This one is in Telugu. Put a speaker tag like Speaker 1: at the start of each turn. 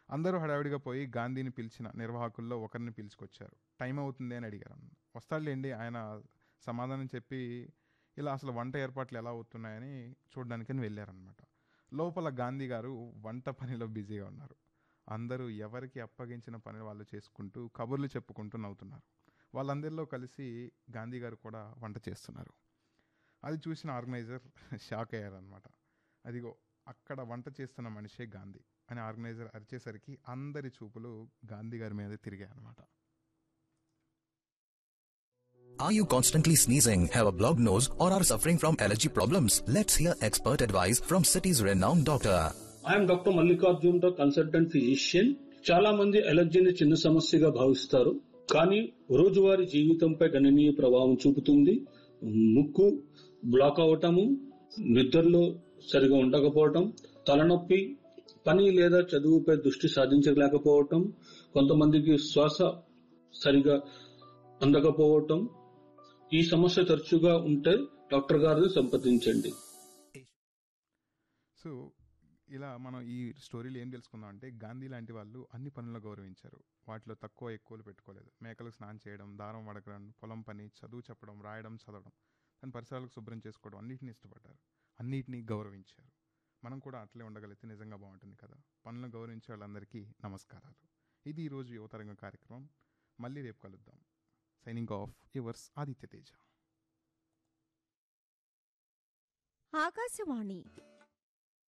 Speaker 1: అందరూ హడావిడిగా పోయి గాంధీని పిలిచిన నిర్వాహకుల్లో ఒకరిని పిలుచుకొచ్చారు టైం అవుతుంది అని అడిగారు వస్తాడులేండి ఆయన సమాధానం చెప్పి ఇలా అసలు వంట ఏర్పాట్లు ఎలా అవుతున్నాయని చూడడానికని వెళ్ళారనమాట లోపల గాంధీ గారు వంట పనిలో బిజీగా ఉన్నారు అందరూ ఎవరికి అప్పగించిన పని వాళ్ళు చేసుకుంటూ కబుర్లు చెప్పుకుంటూ నవ్వుతున్నారు వాళ్ళందరిలో కలిసి గాంధీ గారు కూడా వంట చేస్తున్నారు అది చూసిన ఆర్గనైజర్ షాక్ అయ్యారనమాట అదిగో అక్కడ వంట చేస్తున్న మనిషే గాంధీ అని ఆర్గనైజర్ అరిచేసరికి అందరి చూపులు గాంధీ గారి మీద తిరిగాయి అనమాట
Speaker 2: Are you constantly sneezing, have a blocked nose, or are suffering from allergy problems? Let's hear expert advice from city's renowned doctor.
Speaker 3: I'm doctor Mallikarjun Rao consultant physician చాలా మంది ఎలర్జీని చిన్న సమస్యగా భావిస్తారు కానీ రోజువారీ జీవితంపై గణనీయ ప్రభావం చూపుతుంది ముక్కు బ్లాక్ అవటము నిద్రలో సరిగా ఉండకపోవటం తలనొప్పి పని లేదా చదువుపై దృష్టి సాధించలేకపోవటం కొంతమందికి శ్వాస సరిగా అందకపోవటం ఈ సమస్య తరచుగా ఉంటే డాక్టర్ గారిని సంప్రదించండి
Speaker 1: సో ఇలా మనం ఈ స్టోరీలో ఏం తెలుసుకుందాం అంటే గాంధీ లాంటి వాళ్ళు అన్ని పనులను గౌరవించారు వాటిలో తక్కువ ఎక్కువలు పెట్టుకోలేదు మేకలకు స్నానం చేయడం దారం వడకడం పొలం పని చదువు చెప్పడం రాయడం చదవడం తన పరిసరాలకు శుభ్రం చేసుకోవడం అన్నిటిని ఇష్టపడ్డారు అన్నిటినీ గౌరవించారు మనం కూడా అట్లే ఉండగలిగితే నిజంగా బాగుంటుంది కదా పనులను గౌరవించే వాళ్ళందరికీ నమస్కారాలు ఇది ఈరోజు యువతరంగం కార్యక్రమం మళ్ళీ రేపు కలుద్దాం signing off yours Aditya Teja
Speaker 4: Akashvani